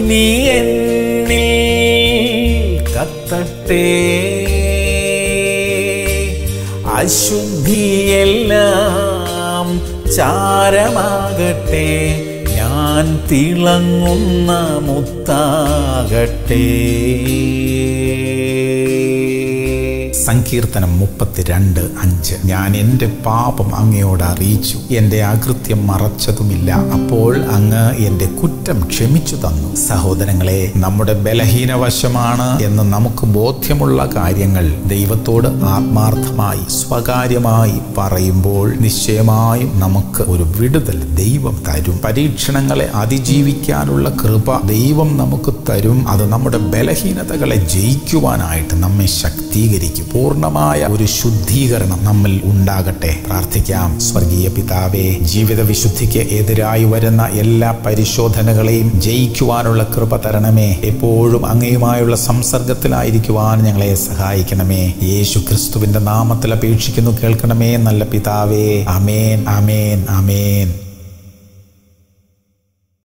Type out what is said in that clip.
അഗ്നി എന്നിൽ കത്തട്ടെ അശുദ്ധിയെല്ലാം ചാരമാകട്ടെ ഞാൻ തിളങ്ങുന്ന മുത്താകട്ടെ സങ്കീർത്തനം മുപ്പത്തിരണ്ട് അഞ്ച് ഞാൻ എൻ്റെ പാപം അങ്ങയോട് അറിയിച്ചു എൻ്റെ അകൃത്യം മറച്ചതുമില്ല അപ്പോൾ അങ്ങ് എൻ്റെ കുറ്റം ക്ഷമിച്ചു തന്നു സഹോദരങ്ങളെ നമ്മുടെ ബലഹീനവശമാണ് എന്ന് നമുക്ക് ബോധ്യമുള്ള കാര്യങ്ങൾ ദൈവത്തോട് ആത്മാർത്ഥമായി സ്വകാര്യമായി പറയുമ്പോൾ നിശ്ചയമായും നമുക്ക് ഒരു വിടുതൽ ദൈവം തരും പരീക്ഷണങ്ങളെ അതിജീവിക്കാനുള്ള കൃപ ദൈവം നമുക്ക് തരും അത് നമ്മുടെ ബലഹീനതകളെ ജയിക്കുവാനായിട്ട് നമ്മെ ശക്തീകരിക്കും പൂർണ്ണമായ ഒരു ശുദ്ധീകരണം നമ്മിൽ ഉണ്ടാകട്ടെ പ്രാർത്ഥിക്കാം സ്വർഗീയ പിതാവേ ജീവിത വിശുദ്ധിക്ക് എതിരായി വരുന്ന എല്ലാ പരിശോധനകളെയും ജയിക്കുവാനുള്ള കൃപ തരണമേ എപ്പോഴും അങ്ങയുമായുള്ള സംസർഗത്തിലായിരിക്കുവാൻ ഞങ്ങളെ സഹായിക്കണമേ യേശു ക്രിസ്തുവിന്റെ നാമത്തിൽ അപേക്ഷിക്കുന്നു കേൾക്കണമേ നല്ല പിതാവേ അമേൻ അമേൻ അമേൻ